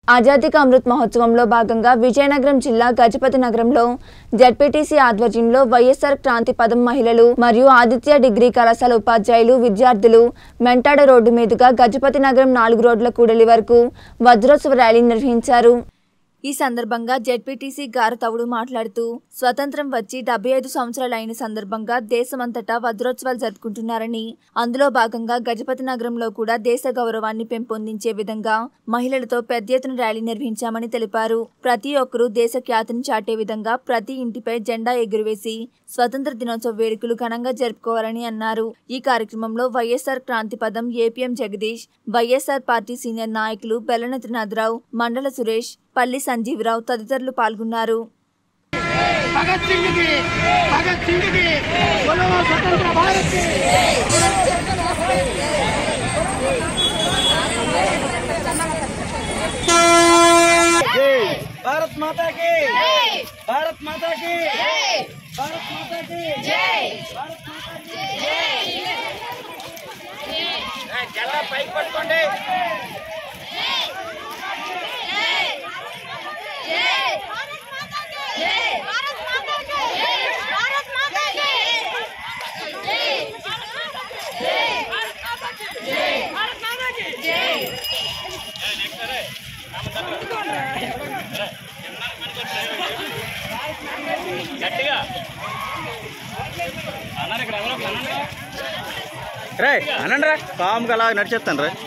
ఆజాదీక అమృత్ మహోత్సవంలో భాగంగా విజయనగరం జిల్లా గజపతి నగరంలో జడ్పీటీసీ ఆధ్వర్యంలో వైఎస్ఆర్ క్రాంతి పదం మహిళలు మరియు ఆదిత్య డిగ్రీ కళాశాల ఉపాధ్యాయులు విద్యార్థులు మెంటాడ రోడ్డు మీదుగా గజపతి నగరం నాలుగు రోడ్ల కూడలి వరకు వజ్రోత్సవ ర్యాలీ నిర్వహించారు ఈ సందర్భంగా జెడ్పీటీసీ గారతవుడు మాట్లాడుతూ స్వతంత్రం వచ్చి డెబ్బై ఐదు సంవత్సరాలు అయిన సందర్భంగా దేశమంతటా వజ్రోత్సవాలు జరుపుకుంటున్నారని అందులో భాగంగా గజపతి నగరంలో కూడా దేశ గౌరవాన్ని పెంపొందించే విధంగా మహిళలతో పెద్ద ఎత్తున ర్యాలీ నిర్వహించామని తెలిపారు ప్రతి ఒక్కరూ దేశ ఖ్యాతిని చాటే విధంగా ప్రతి ఇంటిపై జెండా ఎగురవేసి స్వతంత్ర దినోత్సవ వేడుకలు ఘనంగా జరుపుకోవాలని అన్నారు ఈ కార్యక్రమంలో వైఎస్ఆర్ క్రాంతి పదం APM Jagadish YSR party senior నాయకులు బెల్లన త్రినాథరావు మండల సురేష్ పల్లి సంజీవరావు తదితరులు పాల్గొన్నారు భగత్ సింగ్ కి భగత్ సింగ్ కి बोलो स्वतंत्र भारत की भारत माता की भारत माता की भारत माता की भारत माता की జెండా పైకి పట్టుకోండి రే అనండి రా కామ్గా అలా నడిచేస్తాను రా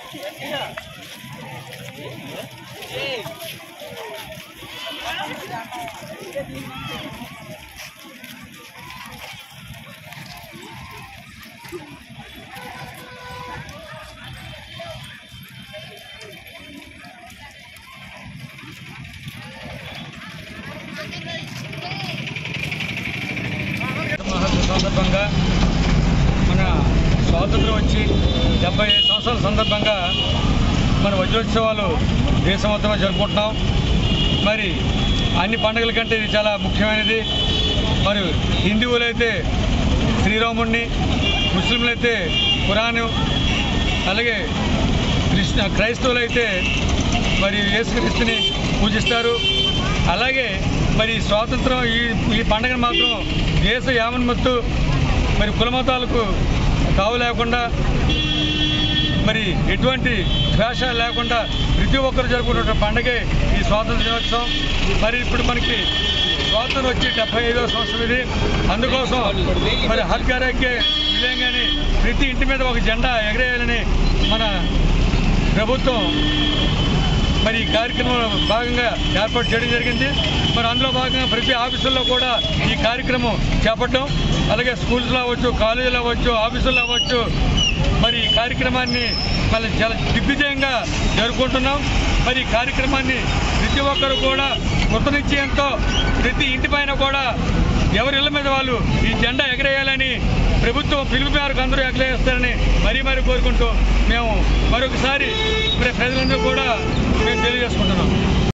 మహోత్సవం సందర్భంగా మన స్వాతంత్రం వచ్చి డెబ్బై ఐదు సంవత్సరాల సందర్భంగా మన వజ్రోత్సవాలు దేశం మొత్తం జరుపుకుంటున్నాం మరి అన్ని పండుగల కంటే ఇది చాలా ముఖ్యమైనది మరి హిందువులు అయితే శ్రీరాముడిని ముస్లింలు అయితే ఖురాను అలాగే కృష్ణ క్రైస్తవులు అయితే మరి యేసుక్రీస్తుని పూజిస్తారు అలాగే మరి స్వాతంత్రం ఈ ఈ పండుగను మాత్రం దేశ యావన్మత్తు మరి కులమతాలకు తావు లేకుండా మరి ఎటువంటి ద్వేషాలు లేకుండా ప్రతి ఒక్కరు జరుపుకున్న పండుగే ఈ స్వాతంత్ర దినోత్సవం మరి ఇప్పుడు మనకి స్వాతంత్రం వచ్చి డెబ్బై ఐదవ సంవత్సరం ఇది అందుకోసం మరి హల్కారాకే విధంగానే ప్రతి ఇంటి మీద ఒక జెండా ఎగరేయాలని మన ప్రభుత్వం మరి ఈ కార్యక్రమంలో భాగంగా ఏర్పాటు చేయడం జరిగింది మరి అందులో భాగంగా ప్రతి ఆఫీసుల్లో కూడా ఈ కార్యక్రమం చేపట్టడం అలాగే స్కూల్స్లో అవ్వచ్చు కాలేజీలో అవ్వచ్చు ఆఫీసుల్లో అవ్వచ్చు మరి ఈ కార్యక్రమాన్ని మళ్ళీ చాలా దిగ్విజయంగా జరుపుకుంటున్నాం మరి ఈ కార్యక్రమాన్ని ప్రతి ఒక్కరు కూడా కృత నిశ్చయంతో ప్రతి ఇంటి పైన కూడా ఎవరి ఇళ్ళ మీద వాళ్ళు ఈ జెండా ఎగరేయాలని ప్రభుత్వం పిలుపు మేరకు అందరూ ఎగరేస్తారని మరీ మరీ కోరుకుంటూ మేము మరొకసారి మరి ప్రజలందరూ కూడా మేము తెలియజేసుకుంటున్నాం